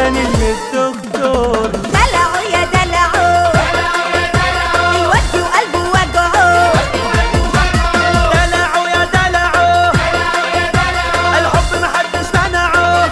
الجنان اللي الدكتور دلعوا يا دلعوا الود وقلبه وجعه دلعوا يا دلعوا الحب محدش منعه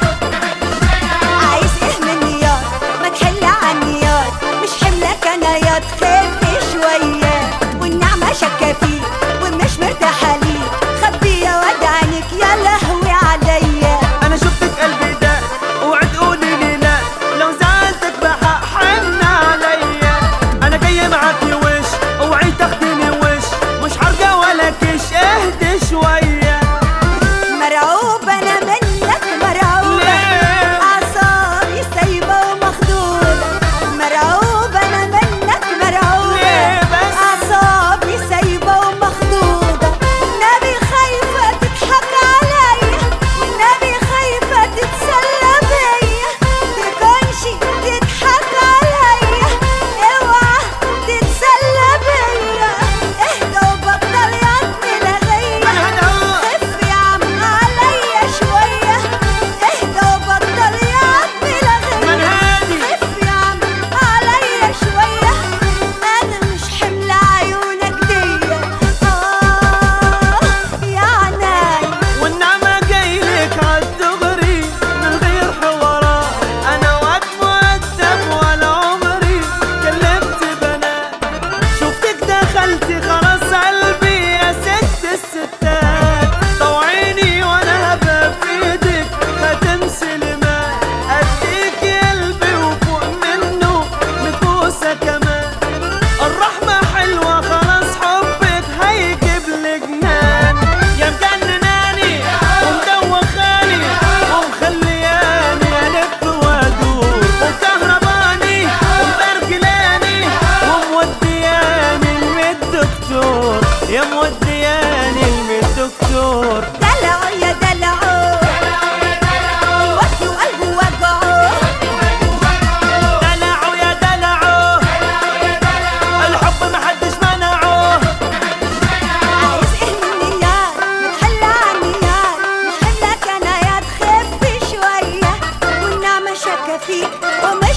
عايز ايه مني ياض ما تحل عني ياض مش حملك انا ياض خف شويه والنعمه شكه فيه ومش مرتاحه ليه خبي يا واد عينك يا لهوي عليا انا شفتك قلبي ده اوعي تقولي لي لا لو زعلتك بحق حن عليا انا جاي معاكي وش اوعي تاخديني وش مش حرجه ولا كش اهدي شويه مرعوب انا منك مرعوبه ليه؟ اعصابي سايبه ومخدوده مرعوب انا منك مرعوبه ليه بس؟ اعصابي سايبه ومخدوده نبي خايفه تضحك عليا نبي خايفه تتسلى بيا تكونش تضحك عليا اوعى تتسلى بيا اهدى وبطل يا لغيا انا هدعوك خف يا عم عليا شوية اهدى وبطل يا عم من لغيا هادي خف يا عم عليا شوية أنا مش حمل عيونك دي آه يا عناي والنعمة جايلك عالدغري من غير حوارات أنا واد مؤدب ولا عمري كلمت بنات شفتك دخلتي خلاص قلبي يا ست الستات طوعيني وأنا هبقى في ايدك هتمثل ما أديك قلبي وفوق منه نفوسة كمان الرحمة حلوة خلاص حبك هيجيب لي جنان يا مجنناني ومدوخاني ومخلياني ألف وأدور ومكهرباني ومبرجلاني ومودياني لميت دكتور يا مودياني لميت دكتور دلعوا يا دلعوا الوقت وقلبه وجعه دلعوا يا دلعوا الحب محدش منعه عايز ايه مني ياد متحلى عني ياد مش حملك انا ياد خف شوية والنعمة شاكة فيك ومش